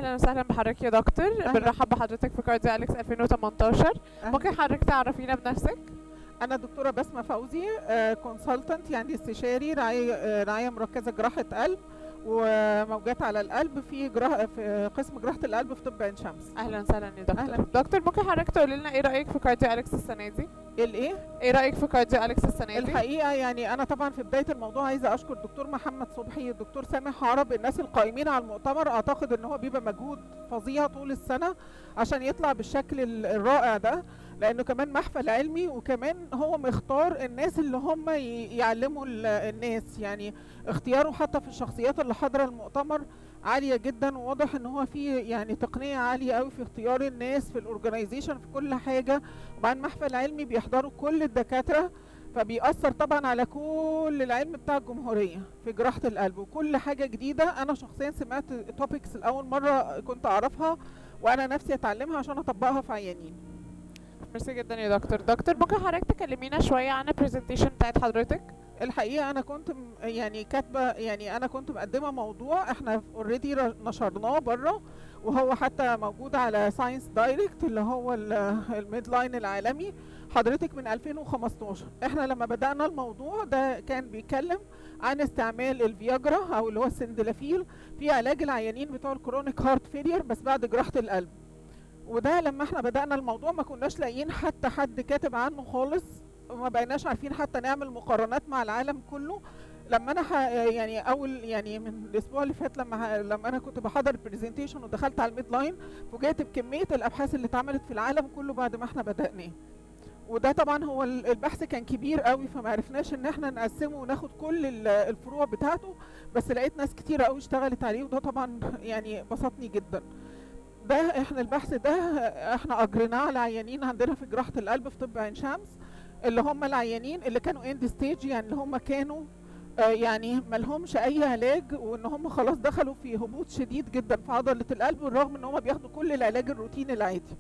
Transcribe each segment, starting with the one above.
اهلا وسهلا بحضرتك يا دكتور أهلاً. بنرحب بحضرتك في كارديو اليكس 2018 أهلاً. ممكن حضرتك تعرفينا بنفسك انا دكتوره بسمه فوزي كونسلتنت يعني استشاري رعايه آه، رعايه مركزه جراحه قلب وموجات على القلب في جراحه في قسم جراحه القلب في طب عين شمس اهلا وسهلا يا دكتور أهلاً. دكتور ممكن حضرتك تقولي لنا ايه رايك في كارديو اليكس السنه دي الايه ايه رايك في كارديو اليكس السنه دي الحقيقه يعني انا طبعا في بدايه الموضوع عايزه اشكر الدكتور محمد صبحي الدكتور سامح عرب الناس القائمين على المؤتمر اعتقد ان هو بيبقى مجهود فظيع طول السنه عشان يطلع بالشكل ال- الرائع ده لانه كمان محفل علمي وكمان هو مختار الناس اللي هم ي- يعلموا ال- الناس يعني اختياره حتى في الشخصيات اللي حاضره المؤتمر عاليه جدا وواضح ان هو في يعني تقنيه عاليه قوي في اختيار الناس في الاورجنايزيشن في كل حاجه وبعدين محفل علمي بيحضروا كل الدكاتره فبيأثر طبعا على كل العلم بتاع الجمهورية في جراحة القلب وكل حاجة جديدة أنا شخصيا سمعت توبكس لأول مرة كنت أعرفها وأنا نفسي أتعلمها عشان أطبقها في عيانين ميرسي جدا يا دكتور دكتور ممكن حضرتك تكلمينا شويه عن البرزنتيشن بتاعت حضرتك الحقيقة أنا كنت م- يعني كاتبة يعني أنا كنت مقدمة موضوع إحنا اوريدي نشرناه بره وهو حتى موجود على ساينس دايركت اللي هو الميد لاين العالمي حضرتك من 2015 احنا لما بدأنا الموضوع ده كان بيتكلم عن استعمال الفياجرا او اللي هو السندلافيل في علاج العيانين بتوع الكرونيك هارت فيلير بس بعد جراحة القلب وده لما احنا بدأنا الموضوع ما كناش لاقيين حتى حد كاتب عنه خالص وما بقيناش عارفين حتى نعمل مقارنات مع العالم كله لما انا ح... يعني اول يعني من الاسبوع اللي فات لما ه... لما انا كنت بحضر البرزنتيشن ودخلت على الميد لاين فوجئت بكميه الابحاث اللي اتعملت في العالم كله بعد ما احنا بدأناه وده طبعا هو ال- البحث كان كبير قوي فما عرفناش ان احنا نقسمه وناخد كل ال- الفروع بتاعته بس لقيت ناس كتير قوي اشتغلت عليه وده طبعا يعني بسطني جدا ده احنا البحث ده احنا اجريناه على عيانين عندنا في جراحه القلب في طب عين شمس اللي هم العيانين اللي كانوا اند ستيج يعني اللي هم كانوا آه، يعني ما لهمش اي علاج وان هم خلاص دخلوا في هبوط شديد جدا في عضله القلب بالرغم ان هم بياخدوا كل العلاج الروتيني العادي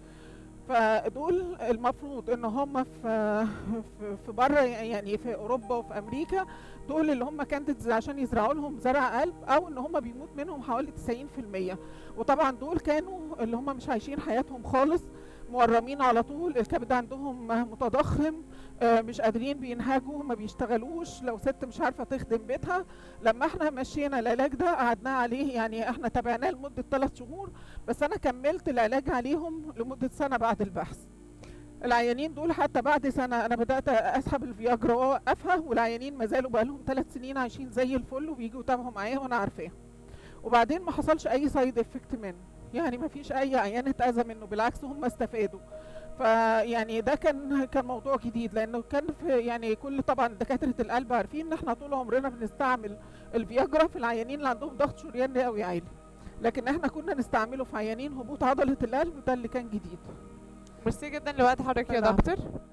فدول المفروض ان هم في في- في بره يعني في اوروبا وفي امريكا دول اللي هم كانديدز عشان يزرعوا لهم زرع قلب او ان هم بيموت منهم حوالي 90% وطبعا دول كانوا اللي هم مش عايشين حياتهم خالص مورمين على طول الكبد عندهم متضخم آه، مش قادرين بينهجوا ما بيشتغلوش لو ست مش عارفه تخدم بيتها لما احنا مشينا العلاج ده قعدنا عليه يعني احنا تابعناه لمده ثلاث شهور بس انا كملت العلاج عليهم لمده سنه بعد البحث العيانين دول حتى بعد سنه انا بدات اسحب الفياجرا واوقفها والعيانين ما زالوا بقى لهم ثلاث سنين عايشين زي الفل وبيجوا يتابعوا معايا وانا عارفاه وبعدين ما حصلش اي سايد افكت منه يعني ما فيش اي عيان اتاذى منه بالعكس هم استفادوا فيعني ده كان كان موضوع جديد لانه كان في يعني كل طبعا دكاتره القلب عارفين ان احنا طول عمرنا بنستعمل الفياجرا في العيانين اللي عندهم ضغط شريان رئوي عالي لكن احنا كنا نستعمله في عيانين هبوط عضله القلب ده اللي كان جديد ميرسي جدا لوقت حضرتك يا العفو. دكتور